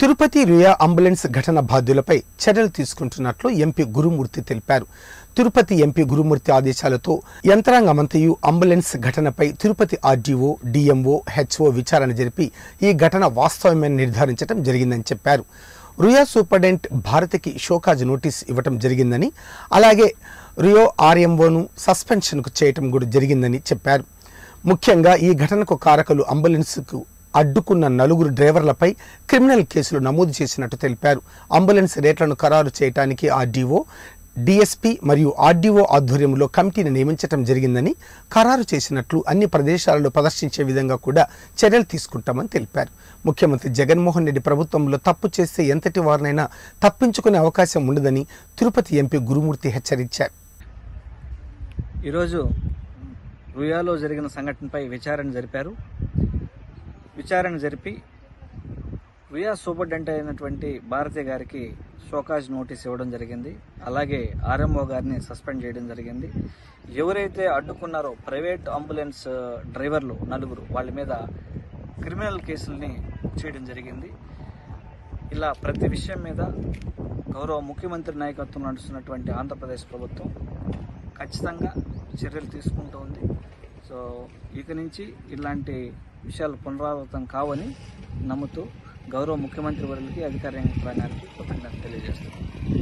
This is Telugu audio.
తిరుపతి రుయా అంబులెన్స్ ఘటన బాధ్యులపై చర్యలు తీసుకుంటున్నట్లు ఎంపీ గురుమూర్తి తెలిపారు తిరుపతి ఎంపీ గురుమూర్తి ఆదేశాలతో యంత్రాంగమంతయు అంబులెన్స్ ఘటనపై తిరుపతి ఆర్డీఓ డిఎంఓ హెచ్ఓ విచారణ జరిపి ఈ ఘటన వాస్తవమని నిర్ధారించడం జరిగిందని చెప్పారు రుయా సూపరింటెండెంట్ భారతికి షోకాజ్ నోటీస్ ఇవ్వటం జరిగిందని అలాగే రియో ఆర్ఎంఓను సస్పెన్షన్కు చేయటం కూడా జరిగిందని చెప్పారు ముఖ్యంగా ఈ ఘటనకు కారకులు అంబులెన్స్కు అడ్డుకున్న నలుగురు డ్రైవర్లపై క్రిమినల్ కేసులు నమోదు చేసినట్టు తెలిపారు అంబులెన్స్ రేట్లను ఖరారు చేయడానికి ఆర్డీఓ డిఎస్పీ మరియు ఆర్డీఓ ఆధ్వర్యంలో కమిటీని నియమించడం జరిగిందని ఖరారు చేసినట్లు అన్ని ప్రదేశాలలో ప్రదర్శించే విధంగా కూడా చర్యలు తీసుకుంటామని తెలిపారు ముఖ్యమంత్రి జగన్మోహన్ రెడ్డి ప్రభుత్వంలో తప్పు చేస్తే ఎంతటి వారినైనా తప్పించుకునే అవకాశం ఉండదని తిరుపతి ఎంపీ గురుమూర్తి హెచ్చరించారు ఈరోజు రుయాలో జరిగిన సంఘటనపై విచారణ జరిపారు విచారణ జరిపి రుయా సూపరింటెండెంట్ అయినటువంటి భారతి గారికి షోకాజ్ నోటీస్ ఇవ్వడం జరిగింది అలాగే ఆర్ఎంఓ గారిని సస్పెండ్ చేయడం జరిగింది ఎవరైతే అడ్డుకున్నారో ప్రైవేట్ అంబులెన్స్ డ్రైవర్లు నలుగురు వాళ్ళ మీద క్రిమినల్ కేసుల్ని చేయడం జరిగింది ఇలా ప్రతి విషయం మీద గౌరవ ముఖ్యమంత్రి నాయకత్వం నడుస్తున్నటువంటి ఆంధ్రప్రదేశ్ ప్రభుత్వం ఖచ్చితంగా చర్యలు తీసుకుంటూ ఉంది సో ఇక నుంచి ఇలాంటి విషయాలు పునరావృతం కావని నమ్ముతూ గౌరవ ముఖ్యమంత్రి వర్యులకి అధికార యంత్రాంగానికి కృతజ్ఞత తెలియజేస్తున్నాను